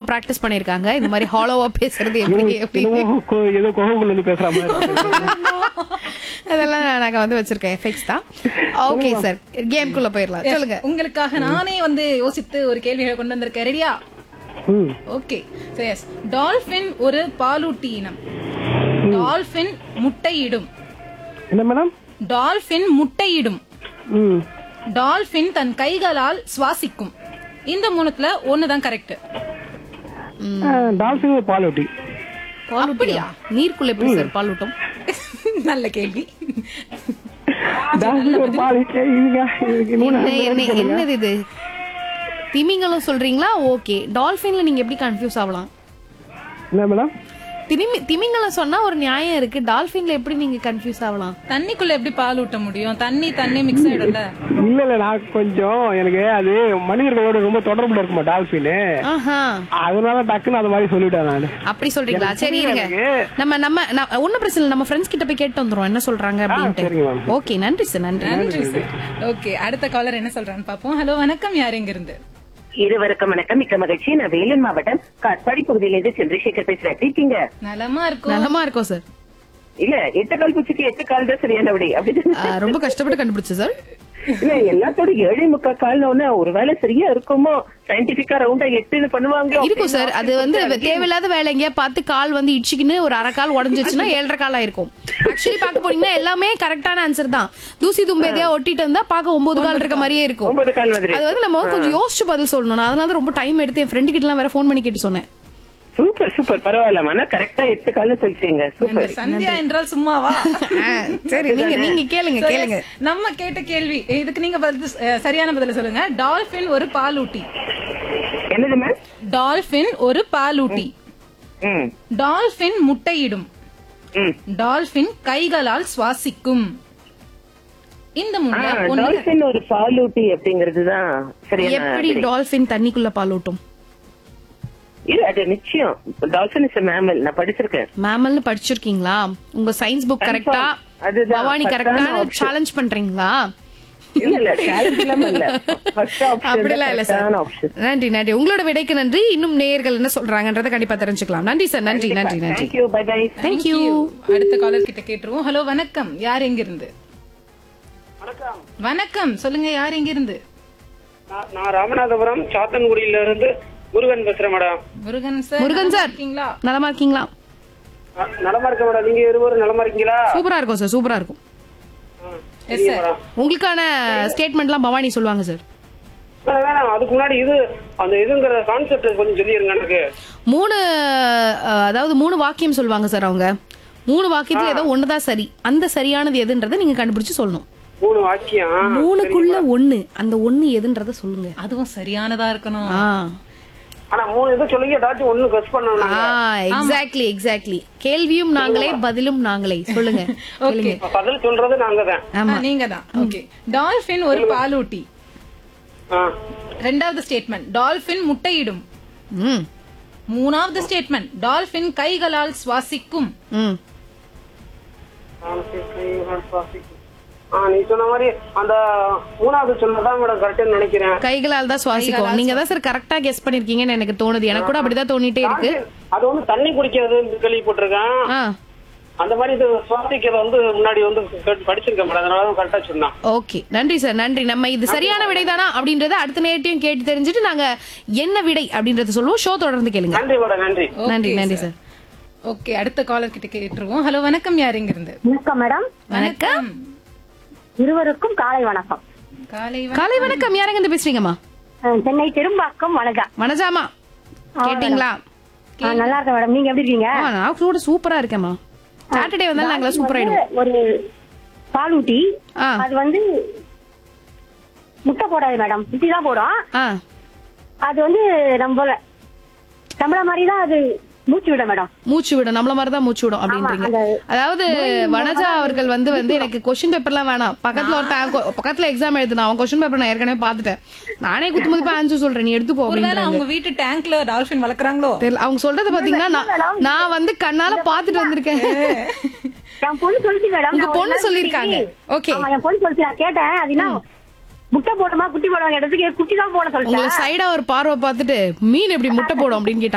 Practice பண்ணிருக்காங்க இந்த மாதிரி ஹாலோவா பேசுறது எப்படி எப்படி என்னமோ கோ- ஏதோ கோகுல இருந்து பேசுற மாதிரி இருக்கு. அதெல்லாம் நாங்க வந்து வச்சிருக்கேன் எஃபெக்ட்ஸ் தான் ஓகே சார் கேம்குள்ள போயிடலாம் சொல்லுங்க உங்களுக்காக நானே வந்து யோசித்து ஒரு கேள்விகளை கொண்டு வந்திருக்கேன் ரெடியா ம். ஓகே எஸ் டால்பின் ஒரு பாலூட்டி இனம் டால்பின் முட்டையிடும் என்ன மேடம் டால்பின் முட்டையிடும் ம் டால்பின் தன் கைகளால் சுவாசிக்கும் இந்த மூணுத்துல ஒண்ணுதான் கரெக்ட் டால்பின் ஒரு பாலூட்டி பாலூட்டியா நீருக்குள்ள எப்படி சார் பாலூட்டம் நல்ல கேள்வி டால்பின் ஒரு பாலூட்டி இதுங்க இதுக்கு இன்னொன்னு என்ன என்ன என்னது இது திமிங்கலம் சொல்றீங்களா ஓகே டால்பின்ல நீங்க எப்படி கன்ஃபியூஸ் ஆகலாம் என்ன மேடம் திமி திமிங்கலம் சொன்னா ஒரு நியாயம் இருக்கு டால்பின்ல எப்படி நீங்க கன்ஃபியூஸ் ஆகலாம் தண்ணிக்குள்ள எப்படி பால் ஊட்ட முடியும் தண்ணி தண்ணி மிக்ஸ் ஆயிடும்ல இல்ல இல்ல நான் கொஞ்சம் எனக்கு அது மனிதர்களோட ரொம்ப தொடர்புல இருக்குமா டால்பின் ஆஹா அதனால டக்குன்னு அது மாதிரி சொல்லிட்டேன் நானு அப்படி சொல்றீங்களா எனக்கு சரி இருங்க புரியல நம்ம நம்ம நான் ஒன்னும் பிரச்சனை இல்ல நம்ம ஃப்ரெண்ட்ஸ் கிட்ட போய் கேட்டு வந்துரும் என்ன சொல்றாங்க சரிங்க அப்படின்ட்டு மேம். ஓகே நன்றி சார் நன்றி நன்றி சார் ஓகே அடுத்த காலர் என்ன சொல்றான்னு பாப்போம் ஹலோ வணக்கம் யார் எங்க இருந்து இருவருக்கும் வணக்கம் மிக்க மகிழ்ச்சி நான் வேலூர் மாவட்டம் காட்பாடி பகுதியிலிருந்து சந்திரசேகர் பேசுறேன் எப்படி இருக்கீங்க நலமா இருக்கும் நலமா இருக்கோம் சார் இல்ல எட்டு கால் பூச்சிக்கு எட்டு கால் தான் சரியான விடை அப்படி ஆ, ரொம்ப கஷ்டப்பட்டு கண்டுபிடிச்சு சார் இல்ல எல்லாத்தோட ஏழை முக்கா கால்னு ஒண்ணு ஒருவேளை சரியா இருக்குமோ சயின்டிபிக்கா ரவுண்டா எட்டுன்னு பண்ணுவாங்க இருக்கும் சார் அது வந்து தேவையில்லாத வேலை எங்கேயா பார்த்து கால் வந்து இடிச்சுக்கின்னு ஒரு அரை கால் உடஞ்சிச்சுன்னா ஏழரை கால் ஆயிருக்கும் ஆக்சுவலி பார்க்க போனீங்கன்னா எல்லாமே கரெக்டான ஆன்சர் தான் தூசி தும்பு எதையா ஒட்டிட்டு இருந்தா பார்க்க ஒன்பது கால் இருக்க மாதிரியே இருக்கும் ஒன்பது கால் மாதிரி அது வந்து நம்ம கொஞ்சம் யோசிச்சு பதில் சொல்லணும் நான் அதனால தான் ரொம்ப டைம் எடுத்து என் ஃப்ரெண்டு கிட்ட எல்லாம் வேற ஃபோன் பண்ணி கேட்டு சொன்னேன் சூப்பர் சூப்பர் பரவாயில்ல ஆனா கரெக்டா எட்டு கால்னு சொல்லிட்டீங்க சூப்பர் சந்தியா என்றால் சும்மாவா ஆ, சரி நீங்க நீங்க கேளுங்க So, கேளுங்க yes, நம்ம கேட்ட கேள்வி இதுக்கு நீங்க பதில் அஹ், சரியான பதில சொல்லுங்க டால்பின் ஒரு பாலூட்டி என்னது மேம் டால்பின் ஒரு பாலூட்டி ம் டால்பின் முட்டையிடும் ம் டால்பின் கைகளால் சுவாசிக்கும் இந்த மூணுல ஒண்ணு டால்பின் ஒரு பாலூட்டி அப்படிங்கறதுதான் சரியான எப்படி டால்பின் தண்ணிக்குள்ள பாலூட்டும் இல்ல அது நிச்சயம் டால்பின் இஸ் மேமல் நான் படிச்சிருக்கேன் மேமல்னு படிச்சிருக்கீங்களா உங்க சயின்ஸ் புக் கரெக்டா அதுதான் பவானி correct கரெக்டா ஆன option. சேலஞ்ச் பண்றீங்களா இல்ல இல்ல challenge எல்லாம் இல்ல ஃபர்ஸ்ட் ஆப்ஷன் அப்படிலாம் இல்ல சார் ஆப்ஷன் நன்றி நன்றி உங்களோட விடைக்கு நன்றி இன்னும் நேயர்கள் என்ன சொல்றாங்கன்றத கண்டிப்பா தெரிஞ்சுக்கலாம் நன்றி சார் நன்றி நன்றி நன்றி தேங்க்யூ பை பை தேங்க்யூ அடுத்த காலர் கிட்ட கேட்டுருவோம் ஹலோ வணக்கம் யார் எங்க இருந்து வணக்கம் சொல்லுங்க யார் எங்க இருந்து நான் நான் ராமநாதபுரம் சாத்தன்குடியில இருந்து முருகன் பேசுறேன் madam Murugan sir Murugan sir இருக்கீங்களா நலமா இருக்கீங்களா நலமா இருக்க மேடம் நீங்க இருவரும் நலமா இருக்கீங்களா சூப்பரா இருக்கும் சார் சூப்பரா இருக்கும் எஸ் சார் உங்களுக்கான ஸ்டேட்மெண்ட்லாம் பவானி சொல்லுவாங்க சார் வேணாம், வேணாம் அதுக்கு முன்னாடி இது அந்த இதுங்கிற கான்செப்ட் கொஞ்சம் சொல்லிருங்க எனக்கு மூணு அஹ், அதாவது மூணு வாக்கியம் சொல்லுவாங்க சார் அவங்க மூணு வாக்கியத்துல ஏதோ ஒண்ணுதான் சரி அந்த சரியானது எதுன்றதை நீங்க கண்டுபிடிச்சு சொல்லணும் மூணு வாக்கியம் மூணுக்குள்ள ஒண்ணு அந்த ஒண்ணு எதுன்றத சொல்லுங்க அதுவும் சரியானதா இருக்கணும் ஆ ஆனா மூணு இது சொல்லுங்க ஏதாச்சும் ஒண்ணு கஸ் பண்ணணும் ஆ எக்ஸாக்ட்லி எக்ஸாக்ட்லி கேள்வியும் நாங்களே பதிலும் நாங்களே சொல்லுங்க ஓகே பதில் சொல்றது நாங்க தான் ஆமா நீங்க தான் ஓகே டால்பின் ஒரு பாலூட்டி ஆ. ரெண்டாவது ஸ்டேட்மெண்ட் டால்பின் முட்டையிடும் ம் மூணாவது ஸ்டேட்மெண்ட் டால்பின் கைகளால் சுவாசிக்கும் ம் ஆ, நீ சொன்ன மாதிரி அந்த மூணாவது சொன்னதான் மேடம் கரெக்ட்னு நினைக்கிறேன் கைகளால் தான் சுவாசிக்கும் நீங்க தான் சார் கரெக்டா கெஸ் பண்ணிருக்கீங்கன்னு எனக்கு தோணுது எனக்கு கூட அப்படிதான் தோணிட்டே இருக்கு அது வந்து தண்ணி குடிக்கிறதுன்னு கேள்விப்பட்டிருக்கேன் ஆ அந்த மாதிரி இது சுவாசிக்கிறத வந்து முன்னாடி வந்து கேட்டு படிச்சிருக்கேன் மேடம் அதனால தான் கரெக்டா சொன்னான் ஓகே நன்றி சார் நன்றி நம்ம இது சரியான விடைதானா அப்படின்றத அடுத்த நேரத்தையும் கேட்டு தெரிஞ்சுட்டு நாங்க என்ன விடை அப்படின்றத சொல்லுவோம் ஷோ தொடர்ந்து கேளுங்க நன்றி மேடம் நன்றி நன்றி நன்றி சார் ஓகே அடுத்த காலர் கிட்ட கேட்டுருவோம் ஹலோ வணக்கம் யார் எங்க இருந்து வணக்கம் மேடம் வணக்கம் இருவருக்கும் காலை வணக்கம் காலை காலை வணக்கம் யாருங்க இருந்து பேசுறீங்கம்மா அஹ் சென்னை பெரும்பாக்கம் வணக்கா வனஜாமா கேட்டீங்களா அஹ் நல்லா இருக்கேன் மேடம் நீங்க எப்படி இருக்கீங்க ஆ, நான் கூட சூப்பரா இருக்கேம்மா சாட்டர்டே வந்தாலும் நாங்களா சூப்பர் ஆயிடுவோம் ஒரு பாலூட்டி ஆ அது வந்து முட்டை போடாது மேடம் குட்டி தான் போடும் ஆ அது வந்து நம்மள நம்மள மாதிரி தான் அது மூச்சு விட மேடம் மூச்சு விடும் நம்மள மாதிரி தான் மூச்சு விடும் அப்படின்றீங்க அந்த அதாவது வனஜா அவர்கள் வந்து வந்து எனக்கு கொஸ்டின் பேப்பர்லாம் வேணாம் பக்கத்துல ஒருத்தன் கொ- பக்கத்துல எக்ஸாம் எழுதுனா அவன் கொஸ்டின் பேப்பர் நான் ஏற்கனவே பாத்துட்டேன் நானே குத்து மதிப்பா ஆன்சர் சொல்றேன் நீ எடுத்து போ ஒருவேளை அப்படின்றாங்க அவங்க வீட்டு டேங்க்ல டால்பின் வளர்க்குறாங்களோ தெரியல அவங்க சொல்றத பாத்தீங்கன்னா நான் நான் வந்து கண்ணால பாத்துட்டு வந்திருக்கேன் என் பொண்ணு சொல்லிச்சு மேடம் உங்க நான் ஒரு பொண்ணு நாள் சொல்லிருக்காங்க. குட்டி- Okay. ஆமா, என் பொண்ணு சொல்லிச்சு நான் கேட்டேன் அது என்ன முட்டை போடுமா குட்டி போடுவாங்க இடத்துக்கு குட்டி தான் போட உங்களை சொல்லிட்டேன் சைடா ஒரு பார்வை பார்த்துட்டு மீன் எப்படி முட்டை போடும் அப்படின்னு கேட்டாங்க